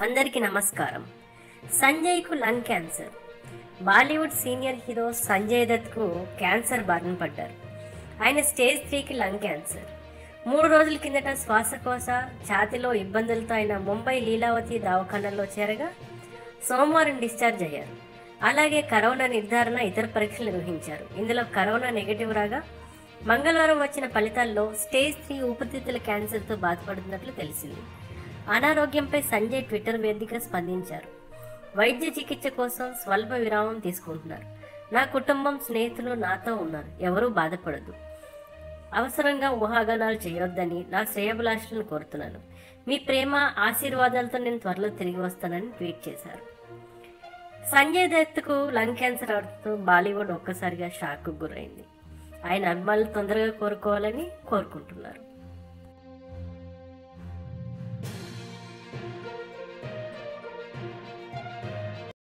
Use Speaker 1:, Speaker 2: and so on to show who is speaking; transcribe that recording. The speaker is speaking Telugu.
Speaker 1: అందరికీ నమస్కారం సంజయ్కు lung cancer Bollywood senior hero Sanjay దత్కు క్యాన్సర్ బారిన పడ్డారు ఆయన స్టేజ్ త్రీకి లంగ్ క్యాన్సర్ మూడు రోజుల కిందట శ్వాసకోశ ఛాతిలో ఇబ్బందులతో ఆయన ముంబై లీలావతి దవాఖానలో చేరగా సోమవారం డిశ్చార్జ్ అయ్యారు అలాగే కరోనా నిర్ధారణ ఇతర పరీక్షలు నిర్వహించారు ఇందులో కరోనా నెగిటివ్ రాగా మంగళవారం వచ్చిన ఫలితాల్లో స్టేజ్ త్రీ ఊపిరితిత్తుల క్యాన్సర్తో బాధపడుతున్నట్లు తెలిసింది అనారోగ్యంపై సంజయ్ ట్విట్టర్ వేదిక స్పందించారు వైద్య చికిత్స కోసం స్వల్ప విరామం తీసుకుంటున్నారు నా కుటుంబం స్నేహితులు నాతో ఉన్నారు ఎవరూ బాధపడదు అవసరంగా ఊహాగానాలు చేయొద్దని నా శ్రేయభిలాషులను కోరుతున్నాను మీ ప్రేమ ఆశీర్వాదాలతో నేను త్వరలో తిరిగి వస్తానని ట్వీట్ చేశారు సంజయ్ దత్తుకు లంగ్ క్యాన్సర్ అవడంతో బాలీవుడ్ ఒక్కసారిగా షాక్కు గురైంది ఆయన అభిమానులు తొందరగా కోరుకోవాలని కోరుకుంటున్నారు